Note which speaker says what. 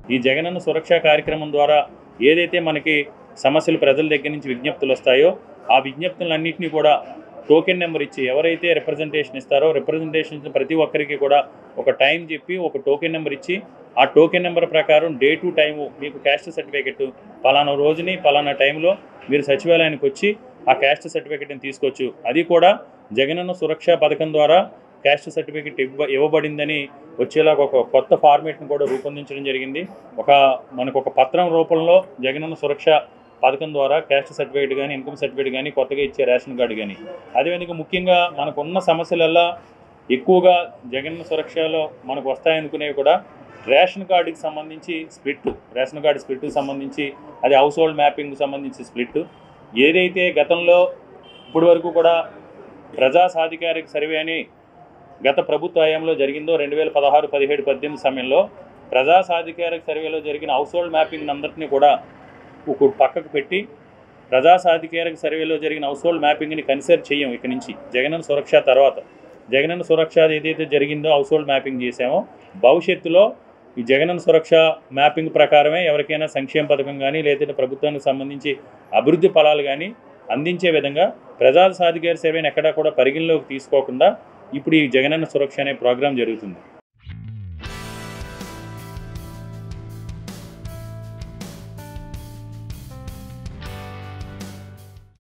Speaker 1: ఈ జగనన్న సురక్ష కార్యక్రమం ద్వారా ఏదైతే మనకి సమస్యలు ప్రజల దగ్గర నుంచి విజ్ఞప్తులు వస్తాయో ఆ విజ్ఞప్తులన్నింటినీ కూడా టోకెన్ నెంబర్ ఇచ్చి ఎవరైతే రిప్రజెంటేషన్ ఇస్తారో రిప్రజెంటేషన్ ఇచ్చిన ప్రతి ఒక్కరికి కూడా ఒక టైం చెప్పి ఒక టోకెన్ నెంబర్ ఇచ్చి ఆ టోకెన్ నెంబర్ ప్రకారం డే టు టైము మీకు క్యాస్ట్ సర్టిఫికెట్ పలానా రోజుని పలానా టైంలో మీరు సచివాలయానికి వచ్చి ఆ క్యాస్ట్ సర్టిఫికెట్ని తీసుకోవచ్చు అది కూడా జగనన్న సురక్ష పథకం ద్వారా క్యాస్ట్ సర్టిఫికెట్ ఇవ్వ ఇవ్వబడిందని వచ్చేలాగా ఒక కొత్త ఫార్మేట్ని కూడా రూపొందించడం జరిగింది ఒక మనకు ఒక పత్రం రూపంలో జగనన్న సురక్ష పథకం ద్వారా క్యాస్ట్ సర్టిఫికేట్ కానీ ఇన్కమ్ సర్టిఫికేట్ కానీ కొత్తగా ఇచ్చే రేషన్ కార్డు కానీ అదేవిధంగా ముఖ్యంగా మనకున్న సమస్యలల్లా ఎక్కువగా జగనన్న సురక్షలో మనకు వస్తాయనుకునేవి కూడా రేషన్ కార్డుకి సంబంధించి స్ప్లిట్ రేషన్ కార్డు స్ప్లిట్కి సంబంధించి అది హౌస్ హోల్డ్ మ్యాపింగ్కి సంబంధించి స్ప్లిట్ ఏదైతే గతంలో ఇప్పటి వరకు కూడా ప్రజా సాధికారిక సర్వే అని గత ప్రభుత్వ హయాంలో జరిగిందో రెండు వేల పదహారు పదిహేడు పద్దెనిమిది సమయంలో ప్రజా సాధికారిక సర్వేలో జరిగిన హౌస్ హోల్డ్ మ్యాపింగ్ అందరినీ కూడా ఒక పక్కకు పెట్టి ప్రజా సాధికారిక సర్వేలో జరిగిన హౌస్ హోల్డ్ మ్యాపింగ్ని కన్సిడర్ చేయం ఇక నుంచి జగనన్న సురక్ష తర్వాత జగనన్న సురక్ష ఏదైతే జరిగిందో హౌస్ హోల్డ్ మ్యాపింగ్ చేసామో భవిష్యత్తులో ఈ జగనన్న సురక్ష మ్యాపింగ్ ప్రకారమే ఎవరికైనా సంక్షేమ పథకం కానీ లేదంటే ప్రభుత్వానికి సంబంధించి అభివృద్ధి ఫలాలు కానీ అందించే విధంగా ప్రజా సాధికార సర్వేని ఎక్కడా కూడా పరిగణలోకి తీసుకోకుండా ఇప్పుడు ఈ జగనన్న సురక్ష అనే ప్రోగ్రాం జరుగుతుంది